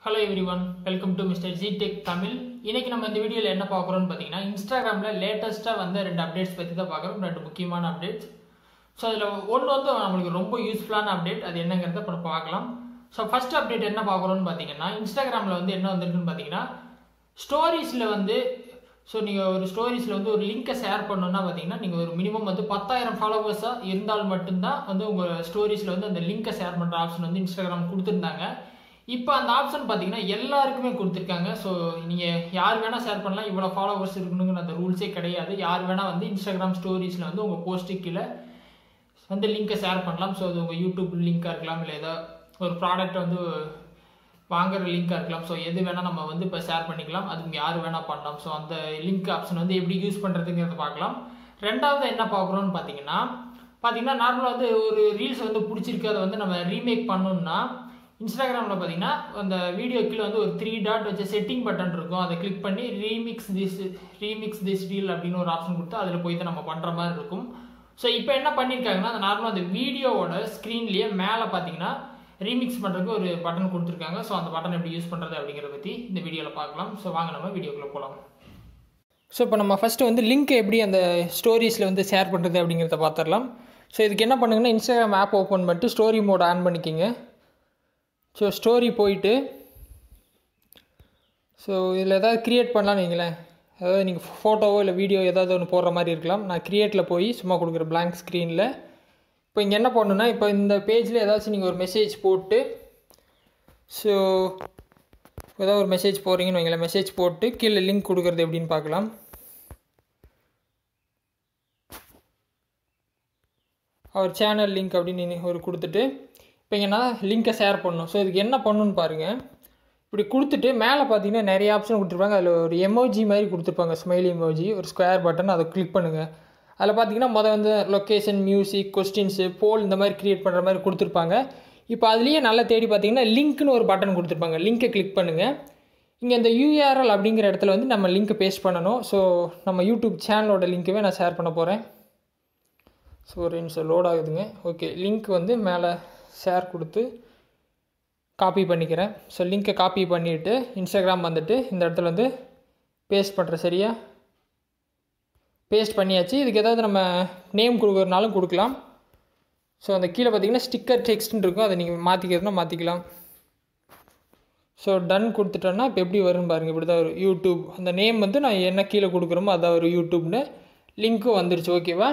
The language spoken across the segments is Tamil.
hello everyone welcome to mister G tech Tamil இன்னைக்கு நம்ம இந்த வீடியோவில் என்ன பார்க்குறோம்னு பார்த்தீங்கன்னா இன்ஸ்டாகிராமில் லேட்டஸ்ட்டாக வந்து ரெண்டு அப்டேட்ஸ் பற்றி தான் பார்க்குறோம் ரெண்டு முக்கியமான அப்டேட்ஸ் ஸோ அதில் ஒன்று வந்து நம்மளுக்கு ரொம்ப யூஸ்ஃபுல்லான அப்டேட் அது என்னங்கிறத இப்போ பார்க்கலாம் ஸோ ஃபர்ஸ்ட் அப்டேட் என்ன பார்க்குறோம்னு பார்த்தீங்கன்னா இன்ஸ்டாகிராமில் வந்து என்ன வந்திருக்குன்னு பார்த்தீங்கன்னா ஸ்டோரிஸில் வந்து ஸோ நீங்கள் ஒரு ஸ்டோரிஸில் வந்து ஒரு லிங்கை ஷேர் பண்ணணும்னா பார்த்தீங்கன்னா நீங்கள் ஒரு மினிமம் வந்து பத்தாயிரம் ஃபாலோவர்ஸாக இருந்தால் மட்டும்தான் வந்து உங்கள் ஸ்டோரிஸில் வந்து அந்த லிங்கை ஷேர் பண்ணுற ஆப்ஷன் வந்து இன்ஸ்டாகிராம் கொடுத்துருந்தாங்க இப்போ அந்த ஆப்ஷன் பார்த்தீங்கன்னா எல்லாருக்குமே கொடுத்துருக்காங்க ஸோ நீங்கள் யார் வேணால் ஷேர் பண்ணலாம் இவ்வளோ ஃபாலோவர்ஸ் இருக்கணுங்கிற அந்த ரூல்ஸே கிடையாது யார் வேணால் வந்து இன்ஸ்டாகிராம் ஸ்டோரிஸில் வந்து உங்கள் போஸ்ட்டு கீழே வந்து லிங்கை ஷேர் பண்ணலாம் ஸோ அது உங்கள் யூடியூப் லிங்காக இருக்கலாம் இல்லை ஏதோ ஒரு ப்ராடக்ட்டை வந்து வாங்குற லிங்காக இருக்கலாம் ஸோ எது வேணால் நம்ம வந்து இப்போ ஷேர் பண்ணிக்கலாம் அதுக்கு யார் வேணால் பண்ணலாம் ஸோ அந்த லிங்க் ஆப்ஷன் வந்து எப்படி யூஸ் பண்ணுறதுங்கிறத பார்க்கலாம் ரெண்டாவது என்ன பார்க்குறோம்னு பார்த்தீங்கன்னா பார்த்தீங்கன்னா நார்மலாக வந்து ஒரு ரீல்ஸ் வந்து பிடிச்சிருக்கு அதை வந்து நம்ம ரீமேக் பண்ணணும்னா இன்ஸ்டாகிராமில் பார்த்தீங்கன்னா அந்த வீடியோ கீழே வந்து ஒரு த்ரீ டாட் வச்ச செட்டிங் பட்டன் இருக்கும் அதை கிளிக் பண்ணி remix this remix this reel அப்படின்னு ஒரு ஆப்ஷன் கொடுத்து அதில் போய் தான் நம்ம பண்ணுற மாதிரி இருக்கும் ஸோ இப்போ என்ன பண்ணியிருக்காங்கன்னா அந்த நார்மலாக அந்த வீடியோவோட ஸ்க்ரீன்லேயே மேலே பார்த்தீங்கன்னா ரீமிக்ஸ் பண்ணுறதுக்கு ஒரு பட்டன் கொடுத்துருக்காங்க ஸோ அந்த பட்டன் எப்படி யூஸ் பண்ணுறது அப்படிங்கிறத பற்றி இந்த வீடியோவில் பார்க்கலாம் ஸோ வாங்க நம்ம வீடியோக்குள்ளே போகலாம் ஸோ இப்போ நம்ம ஃபஸ்ட்டு வந்து லிங்க் எப்படி அந்த ஸ்டோரிஸில் வந்து ஷேர் பண்ணுறது அப்படிங்கிறத பார்த்துடலாம் ஸோ இதுக்கு என்ன பண்ணுங்கன்னா இன்ஸ்டாகிராம் ஆப் ஓப்பன் பண்ணிட்டு ஸ்டோரி மோட் ஆன் பண்ணிக்கிங்க ஸோ ஸ்டோரி போயிட்டு ஸோ இதில் ஏதாவது க்ரியேட் பண்ணலான்னு வைங்களேன் அதாவது நீங்கள் ஃபோட்டோவோ இல்லை வீடியோ ஏதாவது ஒன்று போடுற மாதிரி இருக்கலாம் நான் க்ரியேட்டில் போய் சும்மா கொடுக்குற blank ஸ்க்ரீனில் இப்போ இங்கே என்ன பண்ணணுன்னா இப்போ இந்த பேஜில் ஏதாச்சும் நீங்கள் ஒரு மெசேஜ் போட்டு ஸோ ஏதாவது ஒரு மெசேஜ் போடுறீங்கன்னு வைங்களேன் மெசேஜ் போட்டு கீழே லிங்க் கொடுக்குறது எப்படின்னு பார்க்கலாம் அவர் சேனல் லிங்க் அப்படின்னு ஒரு கொடுத்துட்டு இப்போ இங்கே நான் லிங்க்கை ஷேர் பண்ணணும் ஸோ இதுக்கு என்ன பண்ணணும்னு பாருங்கள் இப்படி கொடுத்துட்டு மேலே பார்த்தீங்கன்னா நிறைய ஆப்ஷன் கொடுத்துருப்பாங்க அதில் ஒரு எமோஜி மாதிரி கொடுத்துருப்பாங்க ஸ்மைலி எமோஜி ஒரு ஸ்கொயர் பட்டன் அதை கிளிக் பண்ணுங்கள் அதில் பார்த்தீங்கன்னா மொதல் வந்து லொக்கேஷன் மியூசிக் கொஸ்டின்ஸு போல் இந்த மாதிரி க்ரியேட் பண்ணுற மாதிரி கொடுத்துருப்பாங்க இப்போ அதுலேயே நல்லா தேடி பார்த்தீங்கன்னா லிங்க்னு ஒரு பட்டன் கொடுத்துருப்பாங்க லிங்க்கை கிளிக் பண்ணுங்கள் இங்கே இந்த யூஆர்எல் அப்படிங்கிற இடத்துல வந்து நம்ம லிங்க்கை பேஸ்ட் பண்ணணும் ஸோ நம்ம யூடியூப் சேனலோட லிங்க்கவே நான் ஷேர் பண்ண போகிறேன் ஸோ ஒரு நிமிஷம் லோட் ஆகுதுங்க ஓகே லிங்க் வந்து மேலே ஷேர் கொடுத்து காப்பி பண்ணிக்கிறேன் ஸோ லிங்க்கை காப்பி பண்ணிவிட்டு இன்ஸ்டாகிராம் வந்துட்டு இந்த இடத்துல வந்து பேஸ்ட் பண்ணுறேன் சரியா பேஸ்ட் பண்ணியாச்சு இதுக்கு ஏதாவது நம்ம நேம் கொடுக்குறனாலும் கொடுக்கலாம் ஸோ அந்த கீழே பார்த்தீங்கன்னா ஸ்டிக்கர் டெக்ஸ்ட்னு இருக்கும் அதை நீங்கள் மாற்றிக்கிறதுனா மாற்றிக்கலாம் ஸோ டன் கொடுத்துட்டோன்னா இப்போ எப்படி வரும்னு பாருங்கள் இப்படி தான் வரும் யூடியூப் அந்த நேம் வந்து நான் என்ன கீழே கொடுக்குறோமோ அதான் ஒரு யூடியூப்னு லிங்க்கும் வந்துருச்சு ஓகேவா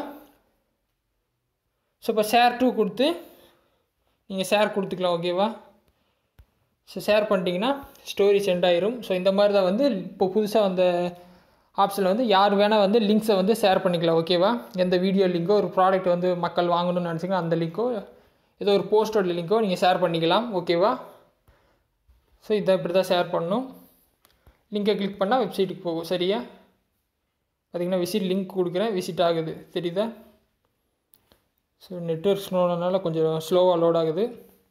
ஸோ இப்போ ஷேர் டூ கொடுத்து நீங்கள் ஷேர் கொடுத்துக்கலாம் ஓகேவா ஸோ ஷேர் பண்ணிட்டீங்கன்னா ஸ்டோரி சென்ட் ஆயிரும் ஸோ இந்த மாதிரி தான் வந்து இப்போ புதுசாக வந்த ஆப்ஷனில் வந்து யார் வேணால் வந்து லிங்க்ஸை வந்து ஷேர் பண்ணிக்கலாம் ஓகேவா எந்த வீடியோ லிங்கோ ஒரு ப்ராடக்ட் வந்து மக்கள் வாங்கணும்னு நினச்சிங்கன்னா அந்த லிங்கோ ஏதோ ஒரு போஸ்டோட லிங்கோ நீங்கள் ஷேர் பண்ணிக்கலாம் ஓகேவா ஸோ இதை இப்படி தான் ஷேர் பண்ணணும் லிங்கை கிளிக் பண்ணால் வெப்சைட்டுக்கு போகும் சரியா பார்த்தீங்கன்னா விசிட் லிங்க் கொடுக்குறேன் விசிட் ஆகுது தெரியுதா ஸோ நெட்ஒர்க் ஸ்லோனால கொஞ்சம் ஸ்லோவாக லோட் ஆகுது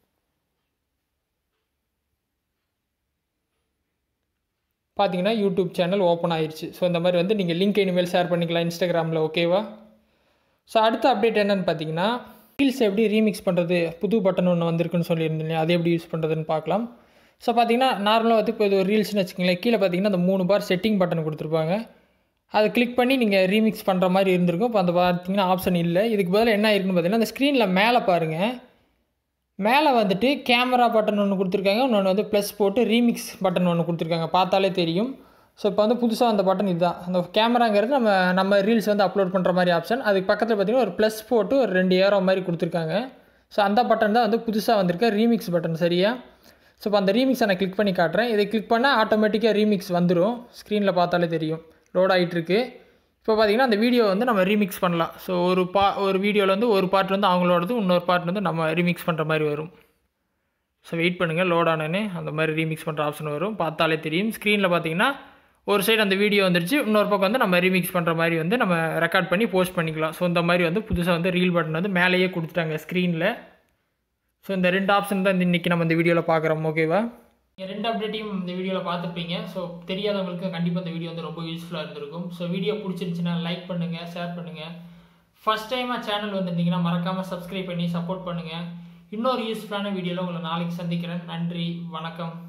பார்த்தீங்கன்னா யூடியூப் சேனல் ஓப்பன் ஆயிடுச்சு ஸோ இந்த மாதிரி வந்து நீங்கள் லிங்க் இனிமேல் ஷேர் பண்ணிக்கலாம் இன்ஸ்டாகிராமில் ஓகேவா ஸோ அடுத்த அப்டேட் என்னென்னு பார்த்தீங்கன்னா ரீல்ஸ் எப்படி ரீமிக்ஸ் பண்ணுறது புது பட்டன் ஒன்று வந்திருக்குன்னு சொல்லியிருந்தீங்க அது எப்படி யூஸ் பண்ணுறதுன்னு பார்க்கலாம் ஸோ பார்த்தீங்கன்னா நார்மலாக வந்து இப்போ இது ஒரு ரீல்ஸ்னு வச்சுக்கோங்களேன் கீழே பார்த்தீங்கன்னா அந்த மூணு பார் செட்டிங் பட்டன் கொடுத்துருப்பாங்க அதை கிளிக் பண்ணி நீங்கள் ரீமிக்ஸ் பண்ணுற மாதிரி இருந்திருக்கும் இப்போ அந்த பார்த்தீங்கன்னா ஆப்ஷன் இல்லை இதுக்கு பதிலாக என்ன இருக்குன்னு பார்த்தீங்கன்னா அந்த ஸ்க்ரீனில் மேலே பாருங்கள் மேலே வந்துட்டு கேமரா பட்டன் ஒன்று கொடுத்துருக்காங்க இன்னொன்று வந்து ப்ளஸ் போட்டு ரீமிக்ஸ் பட்டன் ஒன்று கொடுத்துருக்காங்க பார்த்தாலே தெரியும் ஸோ இப்போ வந்து புதுசாக அந்த பட்டன் இதுதான் அந்த கேமராங்கிறது நம்ம நம்ம ரீல்ஸ் வந்து அப்லோட் பண்ணுற மாதிரி ஆப்ஷன் அதுக்கு பக்கத்தில் பார்த்தீங்கன்னா ஒரு ப்ளஸ் போட்டு ஒரு ரெண்டு ஏரோ மாதிரி கொடுத்துருக்காங்க ஸோ அந்த பட்டன் தான் வந்து புதுசாக வந்திருக்க ரீமிக்ஸ் பட்டன் சரியா ஸோ இப்போ அந்த ரீமிக்ஸை நான் கிளிக் பண்ணி காட்டுறேன் இதை கிளிக் பண்ணால் ஆட்டோமேட்டிக்காக ரீமிக்ஸ் வந்துடும் ஸ்க்ரீனில் பார்த்தாலே தெரியும் லோட் ஆகிட்டுருக்கு இப்போ பார்த்தீங்கன்னா அந்த வீடியோ வந்து நம்ம ரீமிக்ஸ் பண்ணலாம் ஸோ ஒரு பா ஒரு வீடியோவில் வந்து ஒரு பார்ட் வந்து அவங்களோடது இன்னொரு பார்ட் வந்து நம்ம ரீமிக்ஸ் பண்ணுற மாதிரி வரும் ஸோ வெயிட் பண்ணுங்கள் லோட் ஆனோன்னே அந்த மாதிரி ரீமிக்ஸ் பண்ணுற ஆப்ஷன் வரும் பார்த்தாலே தெரியும் ஸ்க்ரீனில் பார்த்தீங்கன்னா ஒரு சைடு அந்த வீடியோ வந்துருச்சு இன்னொரு பக்கம் வந்து நம்ம ரீமிக்ஸ் பண்ணுற மாதிரி வந்து நம்ம ரெக்கார்ட் பண்ணி போஸ்ட் பண்ணிக்கலாம் ஸோ இந்த மாதிரி வந்து புதுசாக வந்து ரீல் பட்டன் வந்து மேலேயே கொடுத்துட்டாங்க ஸ்க்ரீனில் ஸோ இந்த ரெண்டு ஆப்ஷன் தான் இன்றைக்கி நம்ம இந்த வீடியோவில் பார்க்குறோம் ஓகேவா நீங்கள் ரெண்டு அப்டேட்டையும் இந்த வீடியோவில் பார்த்துருப்பீங்க ஸோ தெரியாதவங்களுக்கு கண்டிப்பாக இந்த வீடியோ வந்து ரொம்ப யூஸ்ஃபுல்லாக இருந்திருக்கும் ஸோ வீடியோ பிடிச்சிருந்துச்சுன்னா லைக் பண்ணுங்கள் ஷேர் பண்ணுங்கள் ஃபஸ்ட் டைமாக சேனல் வந்திருந்தீங்கன்னா மறக்காமல் சப்ஸ்கிரைப் பண்ணி சப்போர்ட் பண்ணுங்கள் இன்னொரு யூஸ்ஃபுல்லான வீடியோவில் உங்களை நாளைக்கு சந்திக்கிறேன் நன்றி வணக்கம்